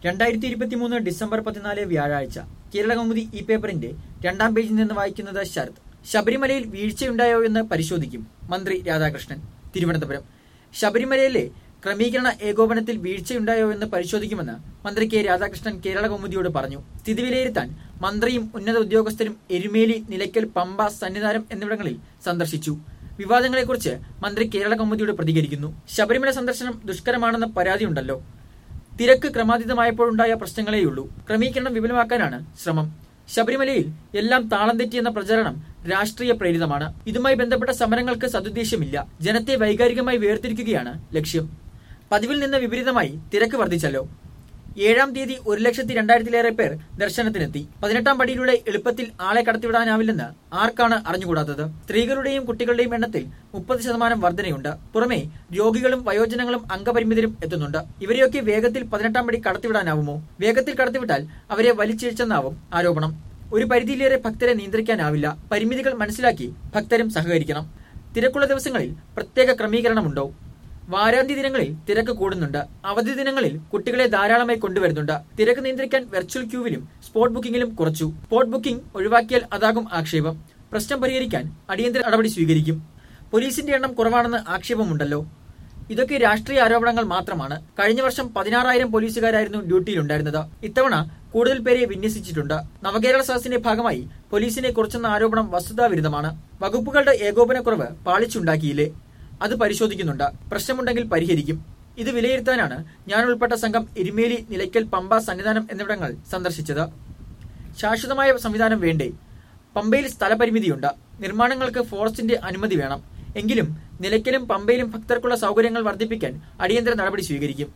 രണ്ടായിരത്തി ഇരുപത്തി മൂന്ന് ഡിസംബർ പതിനാല് വ്യാഴാഴ്ച കേരള കൗമുദി ഈ പേപ്പറിന്റെ രണ്ടാം പേജിൽ നിന്ന് വായിക്കുന്നത് ശരത് ശബരിമലയിൽ വീഴ്ചയുണ്ടായോ എന്ന് പരിശോധിക്കും മന്ത്രി രാധാകൃഷ്ണൻ തിരുവനന്തപുരം ശബരിമലയിലെ ക്രമീകരണ ഏകോപനത്തിൽ വീഴ്ചയുണ്ടായോ എന്ന് പരിശോധിക്കുമെന്ന് മന്ത്രി കെ രാധാകൃഷ്ണൻ കേരള കൗമുദിയോട് പറഞ്ഞു സ്ഥിതി വിലയിരുത്താൻ മന്ത്രിയും ഉന്നത ഉദ്യോഗസ്ഥരും എരുമേലി നിലയ്ക്കൽ പമ്പ സന്നിധാനം എന്നിവിടങ്ങളിൽ സന്ദർശിച്ചു വിവാദങ്ങളെക്കുറിച്ച് മന്ത്രി കേരള കൗമുദിയോട് പ്രതികരിക്കുന്നു ശബരിമല സന്ദർശനം ദുഷ്കരമാണെന്ന പരാതിയുണ്ടല്ലോ തിരക്ക് ക്രമാതീതമായപ്പോഴുണ്ടായ പ്രശ്നങ്ങളേയുള്ളൂ ക്രമീകരണം വിപുലമാക്കാനാണ് ശ്രമം ശബരിമലയിൽ എല്ലാം താളം തെറ്റിയെന്ന പ്രചരണം രാഷ്ട്രീയ പ്രേരിതമാണ് ഇതുമായി ബന്ധപ്പെട്ട സമരങ്ങൾക്ക് സതുദ്ദേശമില്ല ജനത്തെ വൈകാരികമായി വേർതിരിക്കുകയാണ് ലക്ഷ്യം പതിവിൽ നിന്ന് വിപരീതമായി തിരക്ക് വർദ്ധിച്ചല്ലോ ഏഴാം തീയതി ഒരു ലക്ഷത്തി രണ്ടായിരത്തിലേറെ പേർ ദർശനത്തിനെത്തി പതിനെട്ടാം പടിയിലൂടെ എളുപ്പത്തിൽ ആളെ കടത്തിവിടാനാവില്ലെന്ന് ആർക്കാണ് അറിഞ്ഞുകൂടാത്തത് സ്ത്രീകളുടെയും കുട്ടികളുടെയും എണ്ണത്തിൽ മുപ്പത് ശതമാനം വർധനയുണ്ട് പുറമെ രോഗികളും വയോജനങ്ങളും അംഗപരിമിതരും എത്തുന്നുണ്ട് ഇവരെയൊക്കെ വേഗത്തിൽ പതിനെട്ടാം പടി കടത്തിവിടാനാവുമോ വേഗത്തിൽ കടത്തിവിട്ടാൽ അവരെ വലിച്ചിഴച്ചെന്നാവും ആരോപണം ഒരു പരിധിയിലേറെ ഭക്തരെ നിയന്ത്രിക്കാനാവില്ല പരിമിതികൾ മനസ്സിലാക്കി ഭക്തരും സഹകരിക്കണം തിരക്കുള്ള ദിവസങ്ങളിൽ പ്രത്യേക ക്രമീകരണമുണ്ടോ വാരാന്ത്യ ദിനങ്ങളിൽ തിരക്ക് കൂടുന്നുണ്ട് അവധി ദിനങ്ങളിൽ കുട്ടികളെ ധാരാളമായി കൊണ്ടുവരുന്നുണ്ട് തിരക്ക് നിയന്ത്രിക്കാൻ വെർച്വൽ ക്യൂവിലും സ്പോട്ട് ബുക്കിംഗിലും കുറച്ചു സ്പോട്ട് ബുക്കിംഗ് ഒഴിവാക്കിയാൽ അതാകും ആക്ഷേപം പ്രശ്നം പരിഹരിക്കാൻ അടിയന്തര നടപടി സ്വീകരിക്കും പോലീസിന്റെ എണ്ണം കുറവാണെന്ന് ആക്ഷേപമുണ്ടല്ലോ ഇതൊക്കെ രാഷ്ട്രീയ ആരോപണങ്ങൾ മാത്രമാണ് കഴിഞ്ഞ വർഷം പതിനാറായിരം പോലീസുകാരായിരുന്നു ഡ്യൂട്ടിയിലുണ്ടായിരുന്നത് ഇത്തവണ കൂടുതൽ പേരെ വിന്യസിച്ചിട്ടുണ്ട് നവകേരള സദസ്സിന്റെ ഭാഗമായി പോലീസിനെ കുറച്ചെന്ന ആരോപണം വസ്തുതാവിരുദ്ധമാണ് വകുപ്പുകളുടെ ഏകോപനക്കുറവ് പാളിച്ചുണ്ടാക്കിയില്ലേ അത് പരിശോധിക്കുന്നുണ്ട് പ്രശ്നമുണ്ടെങ്കിൽ പരിഹരിക്കും ഇത് വിലയിരുത്താനാണ് ഞാൻ ഉൾപ്പെട്ട സംഘം എരുമേലി നിലയ്ക്കൽ പമ്പ സന്നിധാനം എന്നിവിടങ്ങൾ സന്ദർശിച്ചത് ശാശ്വതമായ സംവിധാനം വേണ്ടേ പമ്പയിൽ സ്ഥലപരിമിതിയുണ്ട് നിർമ്മാണങ്ങൾക്ക് ഫോറസ്റ്റിന്റെ അനുമതി വേണം എങ്കിലും നിലയ്ക്കലും പമ്പയിലും ഭക്തർക്കുള്ള സൗകര്യങ്ങൾ വർദ്ധിപ്പിക്കാൻ അടിയന്തര നടപടി സ്വീകരിക്കും